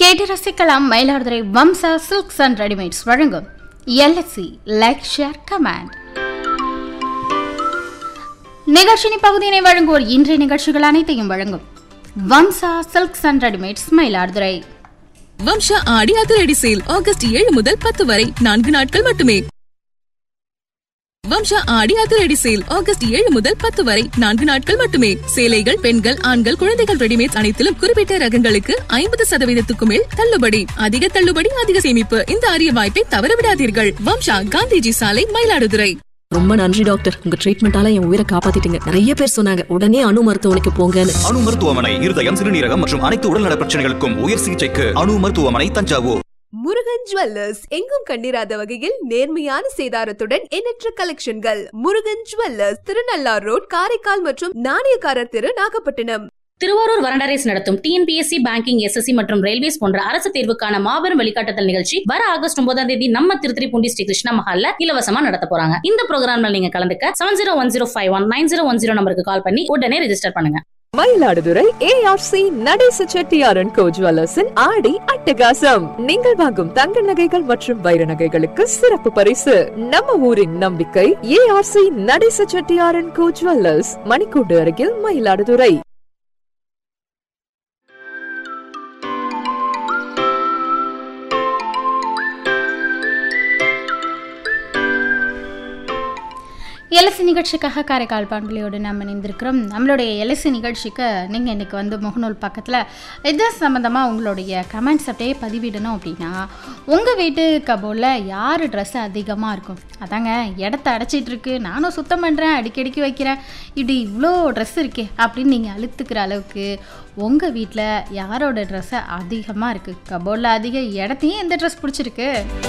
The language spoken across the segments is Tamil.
கேட்டு ரசிக்கலாம் Mayiladuthurai Vamsa silks and readymades வழங்கும் எல்எஸ்சி லைக் ஷேர் கமாண்ட் நிகழ்ச்சினி பகுதியினை வழங்குவோர் இன்றைய நிகழ்ச்சிகள் அனைத்தையும் வழங்கும் Vamsa silks and readymades Mayiladuthurai Vamsa Aadi அதிரடி சேல் ஆகஸ்ட் ஏழு முதல் பத்து வரை நான்கு நாட்கள் மட்டுமே வம்சா ஆடி அதிரடி சேல் ஆகஸ்ட் ஏழு முதல் பத்து வரை நான்கு நாட்கள் மட்டுமே சேலைகள் பெண்கள் ஆண்கள் குழந்தைகள் ரெடிமேட்ஸ் அனைத்திலும் குறிப்பிட்ட ரகங்களுக்கு ஐம்பது சதவீதத்துக்கு மேல் தள்ளுபடி அதிக தள்ளுபடி அதிக சேமிப்பு இந்த அரிய வாய்ப்பை தவறவிடாதீர்கள் வம்சா காந்திஜி சாலை மயிலாடுதுறை ரொம்ப நன்றி டாக்டர் உங்க ட்ரீட்மெண்டால என் உயிரை காப்பாத்திட்டீங்க நிறைய பேர் சொன்னாங்க உடனே அணு மருத்துவமனைக்கு போங்கன்னு அணு மருத்துவமனை இருதயம் சிறுநீரகம் மற்றும் அனைத்து உடல்நல பிரச்சனைகளுக்கும் உயர் சிகிச்சைக்கு அணு மருத்துவமனை தஞ்சாவூர் முருகன் ஜுவல்லர்ஸ் எங்கும் கண்டிராத வகையில் நேர்மையான சேதாரத்துடன் எண்ணற்ற கலெக்ஷன்கள் முருகன் ஜுவல்லர்ஸ் திருநள்ளார் ரோட் காரைக்கால் மற்றும் நாணயக்காரர் தெரு நாகப்பட்டினம் திருவாரூர் வரண்டரேஸ் நடத்தும் டிஎன்பிஎஸ்சி பேங்கிங் எஸ்எஸ்சி மற்றும் ரயில்வேஸ் போன்ற அரசு தேர்வுக்கான மாபெரும் வழிகாட்டுதல் நிகழ்ச்சி வர ஆகஸ்ட் ஒன்பதாம் தேதி நம்ம திருத்திரிப்பூண்டி ஸ்ரீ கிருஷ்ணா மஹால்ல இலவசமா நடத்த போறாங்க இந்த ப்ரோக்ராம்ல நீங்க கலந்துக்க seven zero one zero five one nine zero one zero நம்பருக்கு கால் பண்ணி உடனே ரெஜிஸ்டர் பண்ணுங்க மயிலாடுதுறை ஏஆர்சி நடேச செட்டியாரன் கோ ஜுவல்லர்ஸின் ஆடி அட்டகாசம் நீங்கள் வாங்கும் தங்க நகைகள் மற்றும் வைர நகைகளுக்கு சிறப்பு பரிசு நம்ம ஊரின் நம்பிக்கை ஏஆர்சி நடேச செட்டியாரன் கோ ஜுவல்லர்ஸ் மணிக்கூண்டு அருகில் மயிலாடுதுறை எல்எஸ்சி நிகழ்ச்சிக்காக காரைக்கால் பாண்பிள்ளையோடு நம்ம இணைந்திருக்கிறோம் நம்மளுடைய எல்எஸ்சி நிகழ்ச்சிக்கு நீங்கள் இன்றைக்கி வந்து முகநூல் பக்கத்தில் இது சம்மந்தமாக உங்களுடைய கமெண்ட்ஸ் அப்படியே பதிவிடணும் அப்படின்னா உங்கள் வீட்டு கபோர்டில் யார் ட்ரெஸ் அதிகமாக இருக்கும் அதாங்க இடத்த அடைச்சிட்டு இருக்கு நானும் சுத்தம் பண்ணுறேன் அடிக்கடிக்கு வைக்கிறேன் இப்படி இவ்வளோ ட்ரெஸ் இருக்கே அப்படின்னு நீங்கள் அழுத்துக்கிற அளவுக்கு உங்கள் வீட்டில் யாரோட ட்ரெஸ்ஸு அதிகமாக இருக்குது கபோர்டில் அதிக இடத்தையும் எந்த ட்ரெஸ் பிடிச்சிருக்கு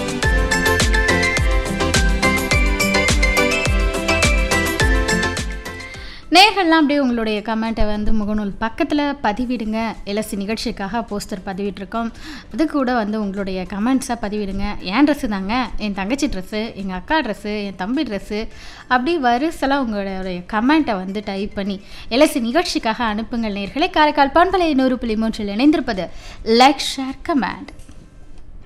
நேர்கள்லாம் அப்படியே உங்களுடைய கமெண்ட்டை வந்து முகநூல் பக்கத்தில் பதிவிடுங்க எல்எஸ்சி நிகழ்ச்சிக்காக போஸ்டர் பதிவிட்டிருக்கோம் அது கூட வந்து உங்களுடைய கமெண்ட்ஸை பதிவிடுங்க என் ட்ரெஸ்ஸு தாங்க என் தங்கச்சி ட்ரெஸ்ஸு எங்கள் அக்கா ட்ரெஸ்ஸு என் தம்பி ட்ரெஸ்ஸு அப்படி வரிசலாக உங்களுடைய கமெண்ட்டை வந்து டைப் பண்ணி எல்எஸ்சி நிகழ்ச்சிக்காக அனுப்புங்கள் நேர்களை காரைக்கால் பண்பலை நூறு புள்ளி மூன்றில் இணைந்திருப்பது லைக் ஷேர் கமெண்ட்